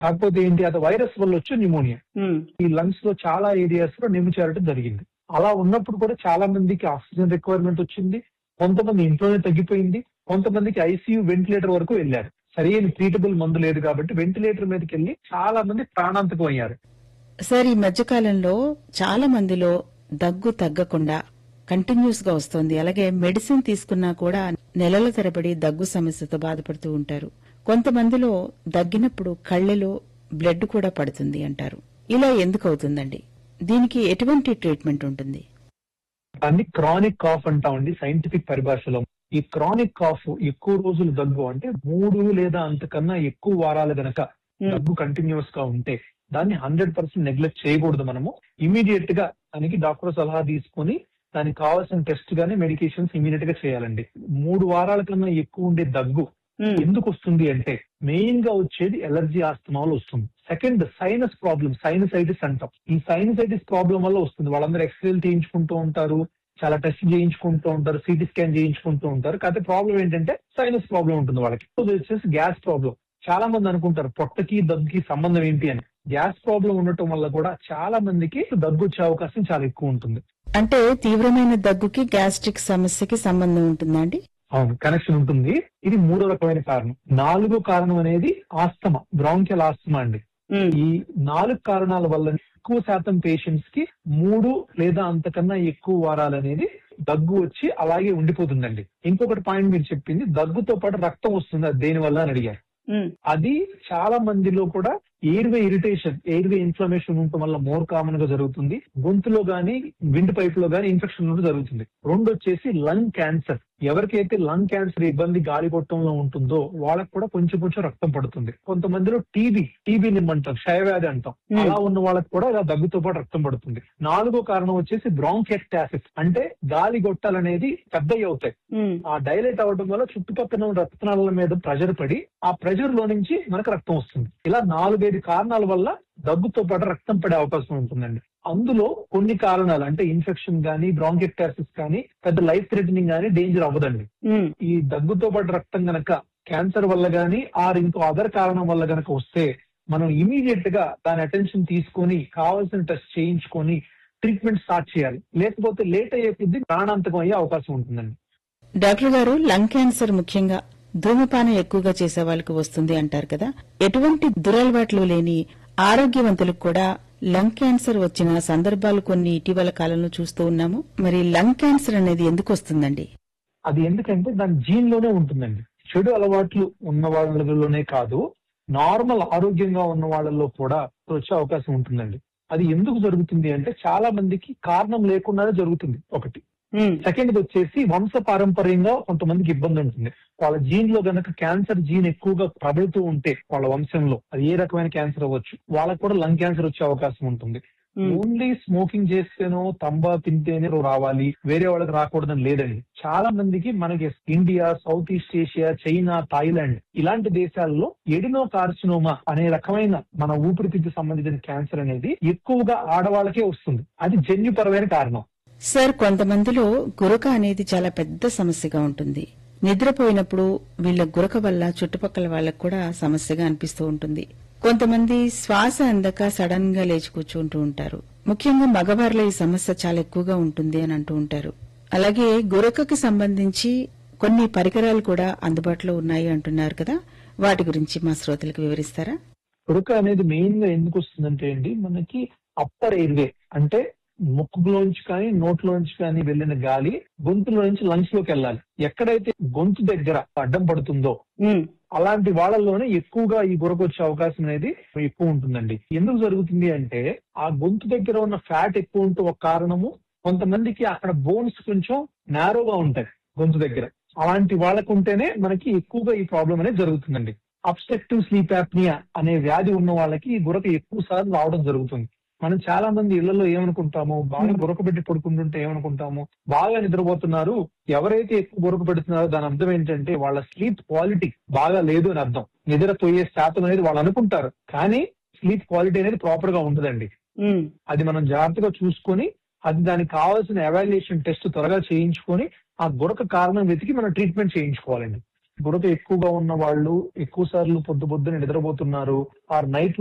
కాకపోతే ఏంటి అది వైరస్ వల్ల వచ్చే న్యూమోనియా ఉమ్, ఈ లంగ్స్ లో చాలా ఏరియాస్ లో నిమ్ము చేరడం జరిగింది అలా ఉన్నప్పుడు కూడా చాలా మందికి ఆక్సిజన్ రిక్వైర్మెంట్ వచ్చింది కొంతమంది ఇంట్లోనే తగ్గిపోయింది కొంతమందికి ఐసీయూ వెంటిలేటర్ వరకు వెళ్ళారు సరైన ట్రీటబుల్ మందు లేదు కాబట్టి వెంటిలేటర్ మీదకి వెళ్ళి చాలా మంది ప్రాణాంతకం అయ్యారు సార్ ఈ మధ్యకాలంలో చాలా మందిలో దగ్గు తగ్గకుండా కంటిన్యూస్ గా వస్తోంది అలాగే మెడిసిన్ తీసుకున్నా కూడా నెలల తరబడి దగ్గు సమస్యతో బాధపడుతూ ఉంటారు కొంతమందిలో దగ్గినప్పుడు కళ్ళెలో బ్లడ్ కూడా పడుతుంది అంటారు ఇలా ఎందుకు అవుతుందండి దీనికి ఎటువంటి ట్రీట్మెంట్ ఉంటుంది దాన్ని క్రానిక్ కాఫ్ అంటామండి సైంటిఫిక్ పరిభాషలో ఈ క్రానిక్ కాఫ్ ఎక్కువ రోజులు దగ్గు అంటే మూడు లేదా అంతకన్నా ఎక్కువ వారాలు గనక ఉమ్, దగ్గు కంటిన్యూస్ గా ఉంటే దాన్ని హండ్రెడ్ పర్సెంట్ నెగ్లెక్ట్ చేయకూడదు మనము ఇమీడియట్ గా దానికి డాక్టర్ సలహా తీసుకొని దానికి కావాల్సిన టెస్ట్ గానీ మెడికేషన్స్ ఇమీడియట్ గా చేయాలండి మూడు వారాల కన్నా ఎక్కువ ఉండే దగ్గు ఉమ్, ఎందుకు వస్తుంది అంటే మెయిన్ గా వచ్చేది ఎలర్జీ ఆస్తమాలో వస్తుంది సెకండ్ సైనస్ ప్రాబ్లం సైనసైటిస్ అంటాం ఈ సైనసైటిస్ ప్రాబ్లం వల్ల వస్తుంది వాళ్ళందరూ ఎక్స్రేలు చేయించుకుంటూ ఉంటారు చాలా టెస్ట్ చేయించుకుంటూ ఉంటారు సిటీ స్కాన్ చేయించుకుంటూ ఉంటారు కాకపోతే ప్రాబ్లం ఏంటంటే సైనస్ ప్రాబ్లం ఉంటుంది వాళ్ళకి ఇది వచ్చేసి గ్యాస్ ప్రాబ్లం చాలా మంది అనుకుంటారు పొట్టకి దగ్గుకి సంబంధం ఏంటి అని గ్యాస్ ప్రాబ్లం ఉండటం వల్ల కూడా చాలా మందికి దగ్గు వచ్చే అవకాశం చాలా ఎక్కువ ఉంటుంది అంటే తీవ్రమైన దగ్గుకి గ్యాస్ట్రిక్ సమస్యకి సంబంధం ఉంటుందా అండి అవును కనెక్షన్ ఉంటుంది ఇది మూడో రకమైన కారణం నాలుగో కారణం అనేది ఆస్తమా బ్రాంకియల్ ఆస్తమా అండి ఉమ్, ఈ నాలుగు కారణాల వల్ల ఎక్కువ శాతం పేషెంట్స్ కి మూడు లేదా అంతకన్నా ఎక్కువ వారాలు అనేది దగ్గు వచ్చి అలాగే ఉండిపోతుందండి ఇంకొకటి పాయింట్ మీరు చెప్పింది దగ్గుతో పాటు రక్తం వస్తుంది అది దేని వల్ల అని అడిగారు ఉమ్, అది చాలా మందిలో కూడా ఎయిర్వే ఇరిటేషన్ ఎయిర్వే ఇన్ఫ్లమేషన్ ఉండటం వల్ల మోర్ కామన్ గా జరుగుతుంది గొంతులో గానీ విండ్ పైప్ లో గానీ ఇన్ఫెక్షన్ ఉండడం జరుగుతుంది రెండు వచ్చేసి లంగ్ క్యాన్సర్ ఎవరికైతే లంగ్ క్యాన్సర్ ఇబ్బంది గాలి కొట్టంలో ఉంటుందో వాళ్ళకి కూడా కొంచెం కొంచెం రక్తం పడుతుంది కొంతమందిలో టీబీ టీబీ నిమ్మంటాం క్షయవ్యాధి అంటాం Hmm. అలా ఉన్న వాళ్ళకి కూడా ఇలా దగ్గుతో పాటు రక్తం పడుతుంది నాలుగో కారణం వచ్చేసి బ్రాంకెక్టాసిస్ అంటే గాలి గొట్టాలనేది పెద్దవి అవుతాయి ఉమ్, ఆ డైలైట్ అవడం వల్ల చుట్టుపక్కల ఉన్న రక్తనాళాల మీద ప్రెషర్ పడి ఆ ప్రెషర్ లో నుంచి మనకు రక్తం వస్తుంది ఇలా నాలుగైదు కారణాల వల్ల దగ్గుతో పాటు రక్తం పడే అవకాశం ఉంటుందండి అందులో కొన్ని కారణాలు అంటే ఇన్ఫెక్షన్ గానీ బ్రాంకెక్టాసిస్ కానీ పెద్ద లైఫ్ థ్రెటనింగ్ గానీ డేంజర్ అవ్వదండి ఉమ్, ఈ దగ్గుతో పాటు రక్తం గనక క్యాన్సర్ వల్ల గానీ ఆర్ ఇంకో అదర్ కారణం వల్ల గనక వస్తే మనం ఇమీడియట్ గా దాని అటెన్షన్ తీసుకొని కావాల్సిన టెస్ట్ చేయించుకొని ట్రీట్మెంట్ స్టార్ట్ చేయాలి లేకపోతే లేట్ అయ్యే కొద్దీ ప్రాణాంతకం అయ్యే అవకాశం ఉంటుందండి డాక్టర్ గారు లంగ్ క్యాన్సర్ ముఖ్యంగా ధూమపానం ఎక్కువగా చేసే వాళ్ళకి వస్తుంది అంటారు కదా ఎటువంటి దురలవాట్లు లేని ఆరోగ్యవంతులకు కూడా లంగ్ క్యాన్సర్ వచ్చిన సందర్భాలు కొన్ని ఇటీవల కాలంలో చూస్తూ ఉన్నాము మరి లంగ్ క్యాన్సర్ అనేది ఎందుకు వస్తుందండి అది ఎందుకంటే దాని జీన్ లోనే ఉంటుందండి చెడు అలవాట్లు ఉన్న వాళ్ళలోనే కాదు నార్మల్ ఆరోగ్యంగా ఉన్న వాళ్ళలో కూడా వచ్చే అవకాశం ఉంటుందండి అది ఎందుకు జరుగుతుంది అంటే చాలా మందికి కారణం లేకుండానే జరుగుతుంది ఒకటి ఉమ్, సెకండ్ వచ్చేసి వంశ పారంపర్యంగా కొంతమందికి ఇబ్బంది ఉంటుంది వాళ్ళ జీన్ లో గనక క్యాన్సర్ జీన్ ఎక్కువగా ప్రబలుతూ ఉంటే వాళ్ళ వంశంలో అది ఏ రకమైన క్యాన్సర్ అవ్వచ్చు వాళ్ళకు కూడా లంగ్ క్యాన్సర్ వచ్చే అవకాశం ఉంటుంది ఉమ్, ఓన్లీ స్మోకింగ్ చేస్తేనో తంబా తింటేనే రావాలి వేరే వాళ్ళకి రాకూడదని లేదండి చాలా మందికి మనకి India south east Asia China Thailand ఇలాంటి దేశాల్లో ఎడినో కార్సినోమా అనే రకమైన మన ఊపిరితిత్తు సంబంధించిన క్యాన్సర్ అనేది ఎక్కువగా ఆడవాళ్ళకే వస్తుంది అది జన్యుపరమైన కారణం సార్ కొంతమందిలో గురక అనేది చాలా పెద్ద సమస్యగా ఉంటుంది నిద్రపోయినప్పుడు వీళ్ళ గురక వల్ల చుట్టుపక్కల వాళ్ళకు కూడా సమస్యగా అనిపిస్తూ ఉంటుంది కొంతమంది శ్వాస అందక సడన్ గా లేచి కూర్చుంటూ ఉంటారు ముఖ్యంగా మగవారిలో ఈ సమస్య చాలా ఎక్కువగా ఉంటుంది అని అంటూ ఉంటారు అలాగే గురకకి సంబంధించి కొన్ని పరికరాలు కూడా అందుబాటులో ఉన్నాయి అంటున్నారు కదా వాటి గురించి మా శ్రోతలకు వివరిస్తారా ఉడక అనేది మెయిన్ గా ఎందుకు వస్తుందంటే అండి మనకి అప్పర్ ఎయిర్వే అంటే ముక్కులోంచి కానీ నోట్లోంచి కానీ వెళ్ళిన గాలి గొంతులో నుంచి లంగ్స్ లోకి వెళ్ళాలి ఎక్కడైతే గొంతు దగ్గర అడ్డం పడుతుందో ఉమ్, అలాంటి వాళ్ళలోనే ఎక్కువగా ఈ గురకు వచ్చే అవకాశం అనేది ఎక్కువ ఉంటుందండి ఎందుకు జరుగుతుంది అంటే ఆ గొంతు దగ్గర ఉన్న ఫ్యాట్ ఎక్కువ ఉంటే ఒక కారణము కొంతమందికి అక్కడ బోన్స్ కొంచెం నేరోగా ఉంటాయి గొంతు దగ్గర అలాంటి వాళ్ళకు ఉంటేనే మనకి ఎక్కువగా ఈ ప్రాబ్లం అనేది జరుగుతుందండి అబ్స్ట్రక్టివ్ స్లీప్ యాప్నియా అనే వ్యాధి ఉన్న వాళ్ళకి ఈ గురక ఎక్కువ సార్లు రావడం జరుగుతుంది మనం చాలా మంది ఇళ్లలో ఏమనుకుంటాము బాగా గురక పెట్టి పడుకుంటుంటే ఏమనుకుంటాము బాగా నిద్రపోతున్నారు ఎవరైతే ఎక్కువ గురక పెడుతున్నారో దాని అర్థం ఏంటంటే వాళ్ళ స్లీప్ క్వాలిటీ బాగా లేదు అని అర్థం నిద్రపోయే శాతం అనేది వాళ్ళు అనుకుంటారు కానీ స్లీప్ క్వాలిటీ అనేది ప్రాపర్ గా ఉండదండి ఉమ్, అది మనం జాగ్రత్తగా చూసుకొని అది దానికి కావాల్సిన ఎవాల్యుయేషన్ టెస్ట్ త్వరగా చేయించుకొని ఆ గురక కారణం వెతికి మనం ట్రీట్మెంట్ చేయించుకోవాలండి గురక ఎక్కువగా ఉన్న వాళ్ళు ఎక్కువ సార్లు పొద్దు పొద్దున నిద్రపోతున్నారు ఆ నైట్